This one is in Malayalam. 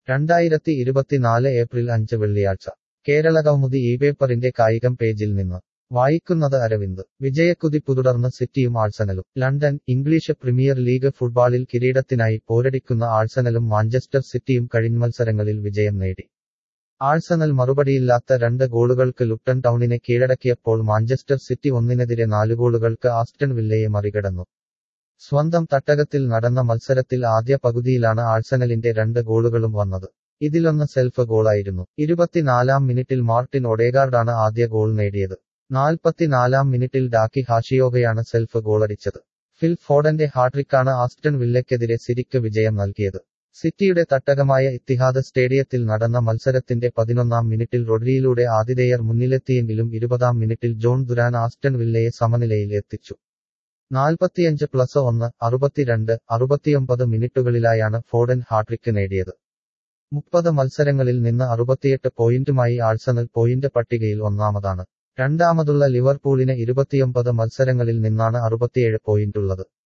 രണ്ടായിരത്തി ഇരുപത്തിനാല് ഏപ്രിൽ അഞ്ച് വെള്ളിയാഴ്ച കേരളകൗമുദി ഈ പേപ്പറിന്റെ കായികം പേജിൽ നിന്ന് വായിക്കുന്നത് അരവിന്ദ് വിജയക്കുതിപ്പു തുടർന്ന് സിറ്റിയും ആഴ്സണലും ലണ്ടൻ ഇംഗ്ലീഷ് പ്രീമിയർ ലീഗ് ഫുട്ബോളിൽ കിരീടത്തിനായി പോരടിക്കുന്ന ആഴ്സണലും മാഞ്ചസ്റ്റർ സിറ്റിയും കഴിഞ്ഞ വിജയം നേടി ആഴ്സണൽ മറുപടിയില്ലാത്ത രണ്ട് ഗോളുകൾക്ക് ലുട്ടൺ ടൗണിനെ കീഴടക്കിയപ്പോൾ മാഞ്ചസ്റ്റർ സിറ്റി ഒന്നിനെതിരെ നാല് ഗോളുകൾക്ക് ആസ്റ്റൺ വില്ലയെ മറികടന്നു സ്വന്തം തട്ടകത്തിൽ നടന്ന മത്സരത്തിൽ ആദ്യ പകുതിയിലാണ് ആഴ്സണലിന്റെ രണ്ട് ഗോളുകളും വന്നത് ഇതിലൊന്ന് സെൽഫ് ഗോളായിരുന്നു ഇരുപത്തിനാലാം മിനിറ്റിൽ മാർട്ടിൻ ഒഡേഗാർഡാണ് ആദ്യ ഗോൾ നേടിയത് നാൽപ്പത്തിനാലാം മിനിറ്റിൽ ഡാക്കി ഹാഷിയോഗയാണ് സെൽഫ് ഗോളടിച്ചത് ഫിൽ ഫോഡന്റെ ഹാട്രിക്കാണ് ആസ്റ്റൺ വില്ലയ്ക്കെതിരെ സിരിക്ക് വിജയം നൽകിയത് സിറ്റിയുടെ തട്ടകമായ ഇത്തിഹാദ് സ്റ്റേഡിയത്തിൽ നടന്ന മത്സരത്തിന്റെ പതിനൊന്നാം മിനിറ്റിൽ റൊഡ്രിയിലൂടെ ആതിഥേയർ മുന്നിലെത്തിയെങ്കിലും ഇരുപതാം മിനിറ്റിൽ ജോൺ ദുരാൻ ആസ്റ്റൺ വില്ലയെ സമനിലയിൽ എത്തിച്ചു നാൽപ്പത്തിയഞ്ച് പ്ലസ് ഒന്ന് അറുപത്തിരണ്ട് അറുപത്തിയൊമ്പത് മിനിറ്റുകളിലായാണ് ഫോഡൻ ഹാട്രിക്ക് നേടിയത് മുപ്പത് മത്സരങ്ങളിൽ നിന്ന് അറുപത്തിയെട്ട് പോയിന്റുമായി ആഴ്സണൽ പോയിന്റ് പട്ടികയിൽ ഒന്നാമതാണ് രണ്ടാമതുള്ള ലിവർപൂളിന് ഇരുപത്തിയൊമ്പത് മത്സരങ്ങളിൽ നിന്നാണ് അറുപത്തിയേഴ് പോയിന്റുള്ളത്